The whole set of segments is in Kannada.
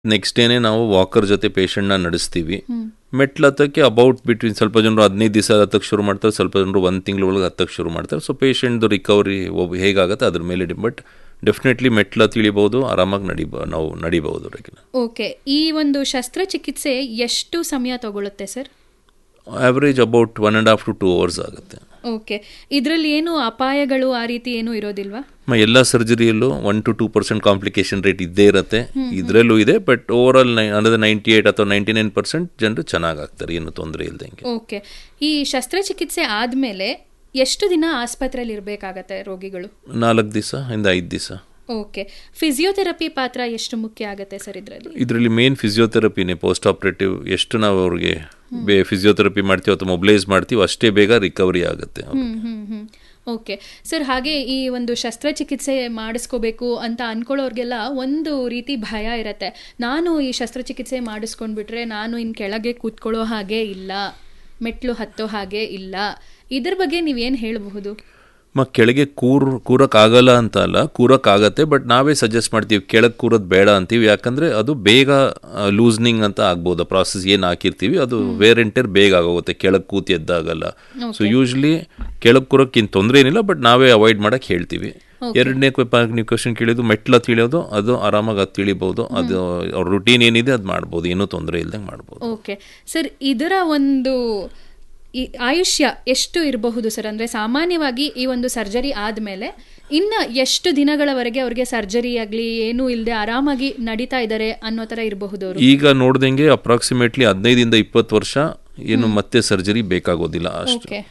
ನೆಕ್ಸ್ಟ್ ಡೇನೆ ನಾವು ವಾಕರ್ ಜೊತೆ ಪೇಷಂಟ್ನ ನಡೆಸ್ತೀವಿ ಮೆಟ್ಲು ಹತ್ತಕ್ಕೆ ಅಬೌಟ್ ಬಿಟ್ವೀನ್ ಸ್ವಲ್ಪ ಜನರು ಹದಿನೈದು ದಿವಸ ಹತ್ತಕ್ಕೆ ಶುರು ಮಾಡ್ತಾರೆ ಸ್ವಲ್ಪ ಜನರು ಒಂದು ತಿಂಗಳ ಒಳಗೆ ಹತ್ತಕ್ಕೆ ಶುರು ಮಾಡ್ತಾರೆ ಸೊ ಪೇಷಂಟ್ದು ರಿಕವರಿ ಒಬ್ಬ ಹೇಗಾಗುತ್ತೆ ಅದ್ರ ಮೇಲೆ ಬಟ್ ಡೆಫಿನೆಟ್ಲಿ ಮೆಟ್ಲ ತಿಳಿಬಹುದು ಆರಾಮಾಗಿ ನಡಿಬ ನಾವು ನಡಿಬಹುದು ರೆಗ್ಯುಲರ್ ಓಕೆ ಈ ಒಂದು ಶಸ್ತ್ರಚಿಕಿತ್ಸೆ ಎಷ್ಟು ಸಮಯ ತಗೊಳುತ್ತೆ sir average about one and half to two hours ಆಗುತ್ತೆ ಓಕೆ ಇದರಲ್ಲಿ ಏನು ಅಪಾಯಗಳು ಆ ರೀತಿ ಏನು ಇರೋದಿಲ್ವಾ ಮ ಎಲ್ಲ ಸರ್ಜರಿಯಲ್ಲೂ one to two percent complication rate ಇದ್ದೇ ಇರುತ್ತೆ ಇದರಲ್ಲೂ ಇದೆ ಬಟ್ ಓವರ್ ಆಲ್ ನೈ ಅಂದರೆ ನೈಂಟಿ ಏಟ್ ಅಥವಾ ನೈಂಟಿ ನೈನ್ ಪರ್ಸೆಂಟ್ ಜನರು ಚೆನ್ನಾಗಿ ಆಗ್ತಾರೆ ಏನು ತೊಂದರೆ ಇಲ್ದಂಗೆ ಓಕೆ ಈ ಶಸ್ತ್ರಚಿಕಿತ್ಸೆ ಆದಮೇಲೆ ಎಷ್ಟು ದಿನ ಆಸ್ಪತ್ರೆಯಲ್ಲಿ ಇರಬೇಕಾಗತ್ತೆ ರೋಗಿಗಳು ನಾಲ್ಕು ದಿವಸ ಇಂದ ಐದು ದಿವಸ ಓಕೆ ಫಿಸಿಯೋಥೆರಪಿ ಪಾತ್ರ ಎಷ್ಟು ಮುಖ್ಯ ಆಗುತ್ತೆ ಸರ್ ಇದರಲ್ಲಿ ಇದರಲ್ಲಿ ಮೇನ್ ಫಿಸಿಯೋಥೆರಪಿನೇ ಪೋಸ್ಟ್ ಆಪರೇಟಿವ್ ಎಷ್ಟು ನಾವು ಅವ್ರಿಗೆ ಬೇ ಫಿಸಿಯೋಥೆರಪಿ ಮಾಡ್ತೀವಿ ಅಥವಾ ಮೊಬಿಲೈಸ್ ಮಾಡ್ತೀವಿ ಅಷ್ಟೇ ಬೇಗ ರಿಕವರಿ ಆಗುತ್ತೆ ಹ್ಮ್ ಹ್ಮ್ ಹ್ಮ್ ಓಕೆ ಸರ್ ಹಾಗೆ ಈ ಒಂದು ಶಸ್ತ್ರಚಿಕಿತ್ಸೆ ಮಾಡಿಸ್ಕೋಬೇಕು ಅಂತ ಅನ್ಕೊಳ್ಳೋರ್ಗೆಲ್ಲ ಒಂದು ರೀತಿ ಭಯ ಇರತ್ತೆ ನಾನು ಈ ಶಸ್ತ್ರಚಿಕಿತ್ಸೆ ಮಾಡಿಸ್ಕೊಂಡ್ಬಿಟ್ರೆ ನಾನು ಇನ್ನು ಕೆಳಗೆ ಕೂತ್ಕೊಳ್ಳೋ ಹಾಗೆ ಇಲ್ಲ ಮೆಟ್ಲು ಹತ್ತೋ ಹಾಗೆ ಇಲ್ಲ ಇದ್ರ ಬಗ್ಗೆ ನೀವೇನು ಹೇಳಬಹುದು ಮ ಕೆಳಗೆ ಕೂರ್ ಕೂರಕ್ಕಾಗಲ್ಲ ಅಂತ ಅಲ್ಲ ಕೂರಕ್ಕಾಗತ್ತೆ ಬಟ್ ನಾವೇ ಸಜೆಸ್ಟ್ ಮಾಡ್ತೀವಿ ಕೆಳಗೆ ಕೂರೋದು ಬೇಡ ಅಂತೀವಿ ಯಾಕಂದರೆ ಅದು ಬೇಗ ಲೂಸ್ನಿಂಗ್ ಅಂತ ಆಗ್ಬೋದು ಪ್ರಾಸೆಸ್ ಏನು ಹಾಕಿರ್ತೀವಿ ಅದು ವೇರೆಂಟರ್ ಬೇಗ ಆಗೋಗುತ್ತೆ ಕೆಳಗೆ ಕೂತಿ ಎದ್ದಾಗಲ್ಲ ಸೊ ಯೂಶ್ವಲಿ ಕೆಳಗೆ ಕೂರೋಕ್ಕಿಂತ ತೊಂದರೆ ಏನಿಲ್ಲ ಬಟ್ ನಾವೇ ಅವಾಯ್ಡ್ ಮಾಡಕ್ಕೆ ಹೇಳ್ತೀವಿ ಎರಡನೇ ನೀವು ಕ್ವಶನ್ ಕೇಳಿದ್ದು ಮೆಟ್ಲ ತಿಳಿಯೋದು ಅದು ಆರಾಮಾಗಿ ಅದು ತಿಳಿಬಹುದು ಅದು ಅವ್ರ ರುಟೀನ್ ಏನಿದೆ ಅದು ಮಾಡ್ಬೋದು ಏನೂ ತೊಂದರೆ ಇಲ್ದಂಗೆ ಮಾಡ್ಬೋದು ಓಕೆ ಸರ್ ಇದರ ಒಂದು ಈ ಆಯುಷ್ಯ ಎಷ್ಟು ಇರಬಹುದು ಸರ್ ಅಂದರೆ ಸಾಮಾನ್ಯವಾಗಿ ಈ ಒಂದು ಸರ್ಜರಿ ಆದಮೇಲೆ ಇನ್ನು ಎಷ್ಟು ದಿನಗಳವರೆಗೆ ಅವ್ರಿಗೆ ಸರ್ಜರಿ ಆಗಲಿ ಏನೂ ಇಲ್ಲದೆ ಆರಾಮಾಗಿ ನಡೀತಾ ಇದ್ದಾರೆ ಅನ್ನೋ ಥರ ಇರಬಹುದು ಅವರು ಈಗ ನೋಡ್ದಂಗೆ ಅಪ್ರಾಕ್ಸಿಮೇಟ್ಲಿ ಹದಿನೈದಿಂದ ಇಪ್ಪತ್ತು ವರ್ಷ ಏನು ಮತ್ತೆ ಸರ್ಜರಿ ಬೇಕಾಗೋದಿಲ್ಲ ಅಷ್ಟು ಓಕೆ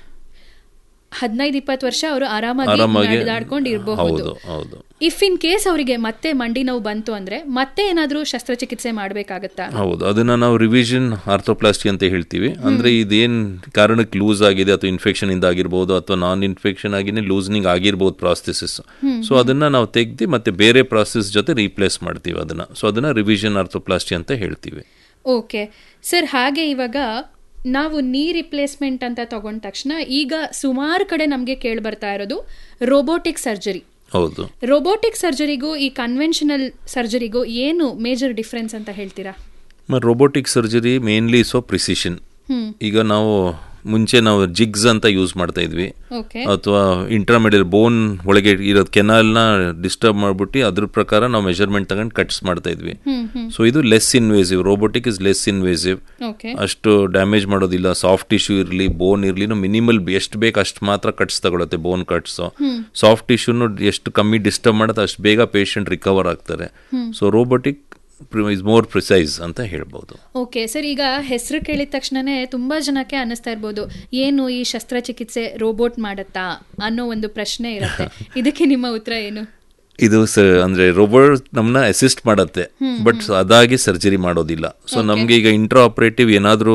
ಹದಿನೈದು ಇಪ್ಪತ್ತು ವರ್ಷ ಅವರು ಆರಾಮಾಗಿ ಆರಾಮಾಗಿ ನಡೆದಾಡ್ಕೊಂಡು ಇರಬಹುದು ಹೌದು ಹೌದು ಇಫ್ ಇನ್ ಕೇಸ್ ಅವರಿಗೆ ಮತ್ತೆ ಮಂಡಿ ನೋವು ಬಂತು ಅಂದ್ರೆ ಮತ್ತೆ ಏನಾದರೂ ಶಸ್ತ್ರಚಿಕಿತ್ಸೆ ಮಾಡಬೇಕಾಗತ್ತಾ ಹೌದು ಅದನ್ನ ನಾವು ರಿವಿಷನ್ ಆರ್ಥೋಪ್ಲಾಸ್ಟಿ ಅಂತ ಹೇಳ್ತೀವಿ ಅಂದ್ರೆ ಇದೇನ್ ಕಾರಣಕ್ಕೆ ಲೂಸ್ ಆಗಿದೆ ಅಥವಾ ಇನ್ಫೆಕ್ಷನ್ ಇಂದ ಆಗಿರ್ಬೋದು ಅಥವಾ ನಾನ್ ಇನ್ಫೆಕ್ಷನ್ ಆಗಿನೇ ಲೂಸ್ನಿಂಗ್ ಆಗಿರ್ಬೋದು ಪ್ರಾಸ್ಥೆಸಿಸ್ ಸೊ ಅದನ್ನ ನಾವು ತೆಗ್ದು ಮತ್ತೆ ಬೇರೆ ಪ್ರಾಸೆಸ್ ಜೊತೆ ರೀಪ್ಲೇಸ್ ಮಾಡ್ತೀವಿ ಅದನ್ನ ಸೊ ಅದನ್ನ ರಿವಿಷನ್ ಆರ್ಥೋಪ್ಲಾಸ್ಟಿ ಅಂತ ಹೇಳ್ತೀವಿ ಓಕೆ ಸರ್ ಹಾಗೆ ಇವಾಗ ನಾವು ನೀ ರಿಪ್ಲೇಸ್ಮೆಂಟ್ ಅಂತ ತಗೊಂಡ ತಕ್ಷಣ ಈಗ ಸುಮಾರು ಕಡೆ ನಮಗೆ ಕೇಳಿ ಬರ್ತಾ ಇರೋದು ರೋಬೋಟಿಕ್ ಸರ್ಜರಿ ಹೌದು ರೋಬೋಟಿಕ್ ಸರ್ಜರಿಗೂ ಈ ಕನ್ವೆನ್ಷನಲ್ ಸರ್ಜರಿಗೂ ಏನು ಮೇಜರ್ ಡಿಫ್ರೆನ್ಸ್ ಅಂತ ಹೇಳ್ತೀರಾ robotic surgery mainly so precision ಈಗ ನಾವು ಮುಂಚೆ ನಾವು ಜಿಗ್ಸ್ ಅಂತ ಯೂಸ್ ಮಾಡ್ತಾ ಇದ್ವಿ ಓಕೆ ಅಥವಾ ಇಂಟರ್ಮೀಡಿಯೇಟ್ ಬೋನ್ ಒಳಗೆ ಇರೋದು ಕೆನಾಲ್ನ ಡಿಸ್ಟರ್ಬ್ ಮಾಡ್ಬಿಟ್ಟು ಅದ್ರ ಪ್ರಕಾರ ನಾವು ಮೆಜರ್ಮೆಂಟ್ ತಗೊಂಡು ಕಟ್ಸ್ ಮಾಡ್ತಾ ಇದ್ವಿ ಸೊ ಇದು less invasive robotic is less invasive okay ಅಷ್ಟು ಡ್ಯಾಮೇಜ್ ಮಾಡೋದಿಲ್ಲ ಸಾಫ್ಟ್ ಟಿಶ್ಯೂ ಇರಲಿ ಬೋನ್ ಇರಲಿ ಮಿನಿಮಲ್ ಎಷ್ಟು ಬೇಕು ಅಷ್ಟು ಮಾತ್ರ ಕಟ್ಸ್ ತಗೊಳುತ್ತೆ ಬೋನ್ ಕಟ್ಸ್ ಸಾಫ್ಟ್ ಟಿಶ್ಯೂನು ಎಷ್ಟು ಕಮ್ಮಿ ಡಿಸ್ಟರ್ಬ್ ಮಾಡುತ್ತೆ ಅಷ್ಟು ಬೇಗ ಪೇಷಂಟ್ ರಿಕವರ್ ಆಗ್ತಾರೆ so robotic is more precise ಅಂತ ಹೇಳ್ಬೋದು ಓಕೆ ಸರ್ ಈಗ ಹೆಸರು ಕೇಳಿದ ತಕ್ಷಣನೇ ತುಂಬಾ ಜನಕ್ಕೆ ಅನ್ನಿಸ್ತಾ ಇರ್ಬೋದು ಏನು ಈ ಶಸ್ತ್ರಚಿಕಿತ್ಸೆ ರೋಬೋಟ್ ಮಾಡತ್ತಾ ಅನ್ನೋ ಒಂದು ಪ್ರಶ್ನೆ ಇರುತ್ತೆ ಇದಕ್ಕೆ ನಿಮ್ಮ ಉತ್ತರ ಏನು ಇದು ಸ ಅಂದ್ರೆ ರೋಬೋಟ್ ನಮ್ಮನ್ನ ಅಸಿಸ್ಟ್ ಮಾಡತ್ತೆ ಬಟ್ ಅದಾಗಿ ಸರ್ಜರಿ ಮಾಡೋದಿಲ್ಲ ಸೊ ನಮ್ಗೆ ಈಗ ಇಂಟ್ರಾ ಆಪರೇಟಿವ್ ಏನಾದರೂ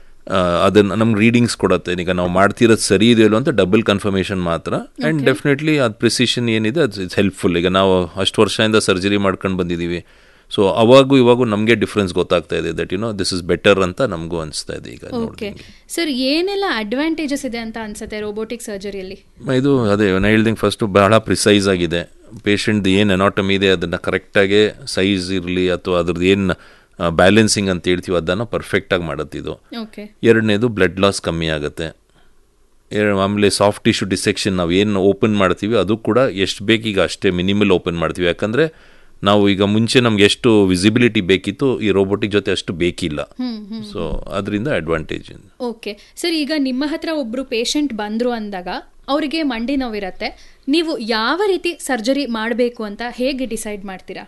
ಅದನ್ನ ನಮ್ಗೆ ರೀಡಿಂಗ್ಸ್ ಕೊಡುತ್ತೆ ಈಗ ನಾವು ಮಾಡ್ತಿರೋದು ಸರಿ ಇದೆಯಲ್ಲ ಅಂತ ಡಬಲ್ ಕನ್ಫರ್ಮೇಷನ್ ಮಾತ್ರ ಆ್ಯಂಡ್ ಡೆಫಿನೆಟ್ಲಿ ಅದು ಪ್ರಿಸಿಷನ್ ಏನಿದೆ ಅದು ಇಟ್ಸ್ ಹೆಲ್ಪ್ಫುಲ್ ಈಗ ನಾವು ಅಷ್ಟು ವರ್ಷದಿಂದ ಸರ್ಜರಿ ಮಾಡ್ಕೊಂಡು ಬಂದಿದ್ದೀವಿ ಸೊ ಅವಾಗೂ ಇವಾಗೂ ನಮಗೆ ಡಿಫ್ರೆನ್ಸ್ ಗೊತ್ತಾಗ್ತಾ ಇದೆ that you know this is better ಅಂತ ನಮಗೂ ಅನಿಸ್ತಾ ಇದೆ ಈಗ ಓಕೆ ಸರ್ ಏನೆಲ್ಲ ಅಡ್ವಾಂಟೇಜಸ್ ಇದೆ ಅಂತ ಅನ್ಸುತ್ತೆ ರೋಬೋಟಿಕ್ ಸರ್ಜರಿಯಲ್ಲಿ ಇದು ಅದೇ ನಾನು ಹೇಳ್ದಂಗೆ ಫಸ್ಟು ಬಹಳ ಪ್ರಿಸೈಸ್ ಆಗಿದೆ ಪೇಷಂಟ್ದು ಏನು ಎನಾಟಮಿ ಇದೆ ಅದನ್ನು ಕರೆಕ್ಟಾಗಿ ಸೈಜ್ ಇರಲಿ ಅಥವಾ ಅದ್ರದ್ದು ಏನು ಬ್ಯಾಲೆನ್ಸಿಂಗ್ ಅಂತ ಹೇಳ್ತೀವಿ ಅದನ್ನು ಪರ್ಫೆಕ್ಟಾಗಿ ಮಾಡುತ್ತಿದ್ದು ಓಕೆ ಎರಡನೇದು ಬ್ಲಡ್ ಲಾಸ್ ಕಮ್ಮಿ ಆಗುತ್ತೆ ಆಮೇಲೆ ಸಾಫ್ಟ್ ಟಿಶ್ಯೂ ಡಿಸೆಕ್ಷನ್ ನಾವು ಏನು ಓಪನ್ ಮಾಡ್ತೀವಿ ಅದು ಕೂಡ ಎಷ್ಟು ಬೇಕೀಗ ಅಷ್ಟೇ ಮಿನಿಮಲ್ ಓಪನ್ ಮಾಡ್ತೀವಿ ಯಾಕಂದರೆ ನಾವು ಈಗ ಮುಂಚೆ ನಮ್ಗೆ ಎಷ್ಟು ವಿಸಿಬಿಲಿಟಿ ಬೇಕಿತ್ತು ಈ ರೋಬೋಟಿಕ್ ಜೊತೆ ಅಷ್ಟು ಬೇಕಿಲ್ಲ ಸೊ ಅದರಿಂದ ಅಡ್ವಾಂಟೇಜ್ ಓಕೆ ಸರ್ ಈಗ ನಿಮ್ಮ ಹತ್ರ ಒಬ್ರು ಪೇಷಂಟ್ ಬಂದ್ರು ಅಂದಾಗ ಅವರಿಗೆ ಮಂಡಿ ನೋವಿರತ್ತೆ ನೀವು ಯಾವ ರೀತಿ ಸರ್ಜರಿ ಮಾಡಬೇಕು ಅಂತ ಹೇಗೆ ಡಿಸೈಡ್ ಮಾಡ್ತೀರಾ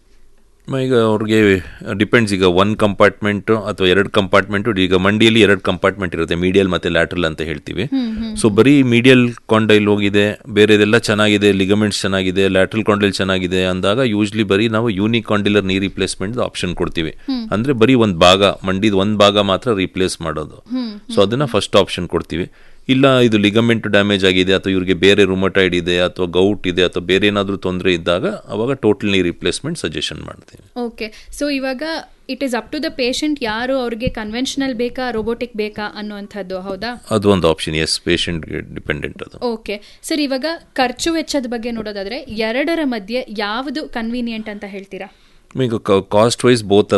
ಈಗ ಅವ್ರಿಗೆ ಡಿಪೆಂಡ್ಸ್ ಈಗ ಒನ್ ಕಂಪಾರ್ಟ್ಮೆಂಟು ಅಥವಾ ಎರಡು ಕಂಪಾರ್ಟ್ಮೆಂಟು ಈಗ ಮಂಡಿಯಲ್ಲಿ ಎರಡು ಕಂಪಾರ್ಟ್ಮೆಂಟ್ ಇರುತ್ತೆ ಮೀಡಿಯಲ್ ಮತ್ತು ಲ್ಯಾಟ್ರಲ್ ಅಂತ ಹೇಳ್ತೀವಿ ಸೊ ಬರೀ ಮೀಡಿಯಲ್ ಕಾಂಡೈಲ್ ಹೋಗಿದೆ ಬೇರೆದೆಲ್ಲ ಚೆನ್ನಾಗಿದೆ ಲಿಗಮೆಂಟ್ಸ್ ಚೆನ್ನಾಗಿದೆ ಲ್ಯಾಟ್ರಲ್ ಕಾಂಡೈಲ್ ಚೆನ್ನಾಗಿದೆ ಅಂದಾಗ ಯೂಶ್ಲಿ ಬರೀ ನಾವು ಯೂನಿಕ್ ಕಾಂಡಿಲರ್ ನೀ ರಿಪ್ಲೇಸ್ಮೆಂಟ್ ಆಪ್ಷನ್ ಕೊಡ್ತೀವಿ ಅಂದ್ರೆ ಬರೀ ಒಂದು ಭಾಗ ಮಂಡಿದ ಒಂದು ಭಾಗ ಮಾತ್ರ ರಿಪ್ಲೇಸ್ ಮಾಡೋದು ಸೊ ಅದನ್ನ ಫಸ್ಟ್ ಆಪ್ಷನ್ ಕೊಡ್ತೀವಿ ಇಲ್ಲ ಇದು ಲಿಗಮೆಂಟ್ ಡ್ಯಾಮೇಜ್ ಆಗಿದೆ ಅಥವಾ ಇವ್ರಿಗೆ ಬೇರೆ ರುಮಟೈಡ್ ಇದೆ ಅಥವಾ ಗೌಟ್ ಇದೆ ಅಥವಾ ಬೇರೆ ಏನಾದರೂ ತೊಂದರೆ ಇದ್ದಾಗ ಅವಾಗ ಟೋಟಲ್ ನೀ ರಿಪ್ಲೇಸ್ಮೆಂಟ್ ಸಜೆಷನ್ ಮಾಡ್ತೀವಿ ಓಕೆ ಸೊ ಇವಾಗ it is up to the patient ಯಾರು ಅವ್ರಿಗೆ ಕನ್ವೆನ್ಷನಲ್ ಬೇಕಾ ರೋಬೋಟಿಕ್ ಬೇಕಾ ಅನ್ನುವಂಥದ್ದು ಹೌದಾ ಅದು ಒಂದು ಆಪ್ಷನ್ ಎಸ್ ಪೇಷಂಟ್ಗೆ ಡಿಪೆಂಡೆಂಟ್ ಅದು ಓಕೆ ಸರ್ ಇವಾಗ ಖರ್ಚು ವೆಚ್ಚದ ಬಗ್ಗೆ ನೋಡೋದಾದ್ರೆ ಎರಡರ ಮಧ್ಯೆ ಯಾವುದು ಕನ್ವೀನಿಯಂಟ್ ಅಂತ ಹೇಳ್ತೀರಾ ಈಗ ಕಾಸ್ಟ್ ವೈಸ್ ಬೋತ್